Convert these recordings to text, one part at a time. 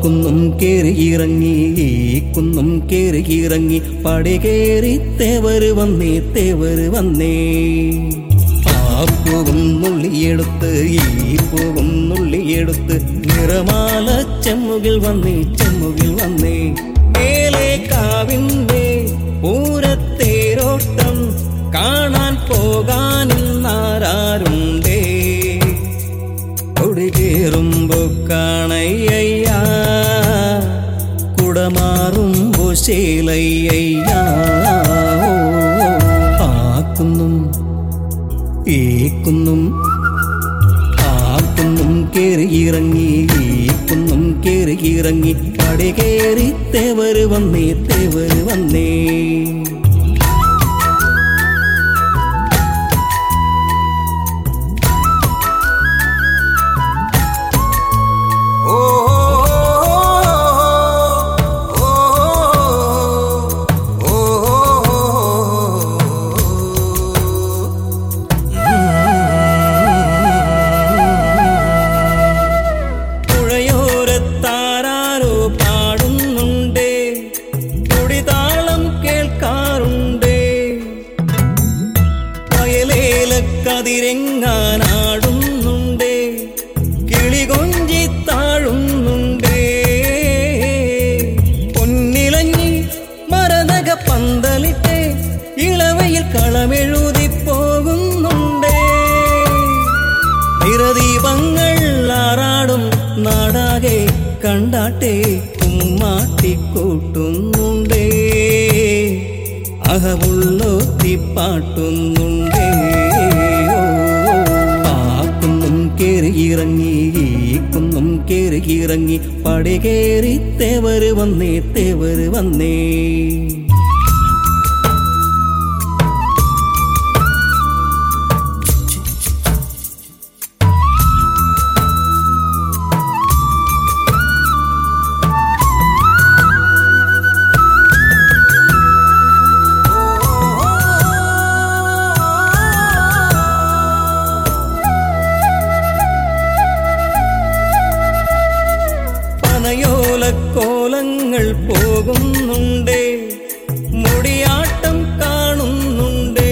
കുന്നും കേറി ഇറങ്ങി ഈ കുന്നും കേറി ഇറങ്ങി പടി കേറി തേവര് വന്നേ തേവര് വന്നേ ആ പൂവും നുള്ളിയെടുത്ത് ഈ പൂവും നുള്ളിയെടുത്ത് നിറമാല ചെമ്മുകിൽ വന്നേ ചെമ്മുകിൽ വന്നേ മേലെ കാവിന്റെ പൂരത്തേരോട്ടം കാണാൻ പോകാനിന്നാരാരുണ്ടേ കൊടികേറുമ്പോ കാണയ്യ കുടമാറുമ്പോ ശീലയ്യ ആക്കുന്നും ഏക്കുന്നും ആക്കുന്നും കേറി ഇറങ്ങി ഈക്കുന്നും കേറി ഇറങ്ങി പടി കേറി തേവര് വന്നേ തേവര് വന്നേ പുഴയോരത്താരോ പാടുന്നുണ്ടേ തുടിതാളം കേൾക്കാറുണ്ടേ വയലേല കതിരെങ്ങാനാടുന്നുണ്ടേ കിളികൊഞ്ചി താഴുന്നുണ്ടേ പൊന്നിലഞ്ഞി മരനക പന്തലിട്ടേ ഇളവയിൽ കളമെഴുതി പോകുന്നുണ്ടേ നിറദീപങ്ങൾ ആറാടും നാടാകെ കണ്ടാട്ടെ കുമ്മാട്ടിക്കൂട്ടുന്നുണ്ടേ അഹമുള്ളോത്തി പാട്ടുന്നുണ്ടേ പാക്കുന്നും കേറി ഇറങ്ങി ഈ കുന്നും കേറി ഇറങ്ങി പടി കേറി തേവര് വന്നേ തേവര് വന്നേ പനയോലക്കോലങ്ങൾ പോകുന്നുണ്ടേ മുടിയാട്ടം കാണുന്നുണ്ടേ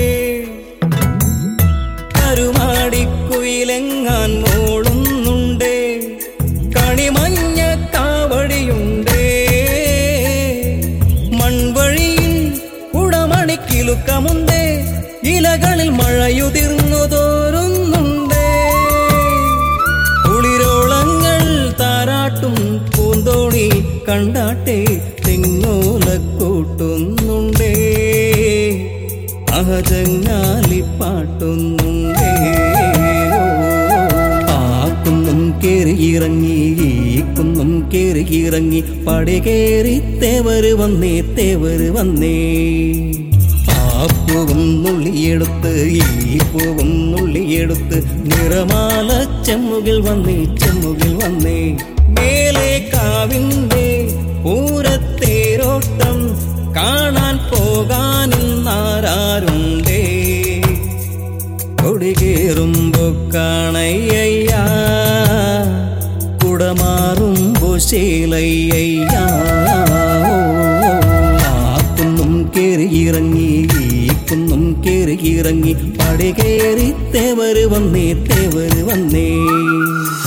കരുമാടിക്കുയിലെങ്ങാൻ മോളുന്നുണ്ടേ കണിമഞ്ഞ കാവടിയുണ്ടേ മൺവഴിയിൽ കുടമണിക്കിലുക്കമുണ്ടേ ഇലകളിൽ മഴയുതിർന്നു തോരുന്നുണ്ടേ കുളിരോളങ്ങൾ താരാട്ടും പൂന്തോണി കണ്ടാട്ടെ തെങ്ങോല കൂട്ടുന്നുണ്ടേ അഹജങ്ങാലി പാട്ടുന്നുണ്ടേ ആക്കുന്നും കേറി ഇറങ്ങി ഈ കുന്നും കേറി ഇറങ്ങി പടി കേറി തേവര് വന്നേ തേവര് വന്നേ ആ പൂവും നുള്ളിയെടുത്ത് ഈ പൂവും നുള്ളിയെടുത്ത് നിറമാല ചെമ്മുകിൽ വന്നേ ചെമ്മുകിൽ വന്നേ മേലെ കാവിന്റെ പൂരത്തേരോട്ടം കാണാൻ പോകാനിന്നാരാരുണ്ടേ കൊടികേറുമ്പോ കാണയ്യ കുടമാറുമ്പോ ശീലയ്യ ആക്കുന്നും കേറി ഇറങ്ങി ഈ കുന്നും കേറി ഇറങ്ങി പടി കേറി തേവര് വന്നേ തേവര് വന്നേ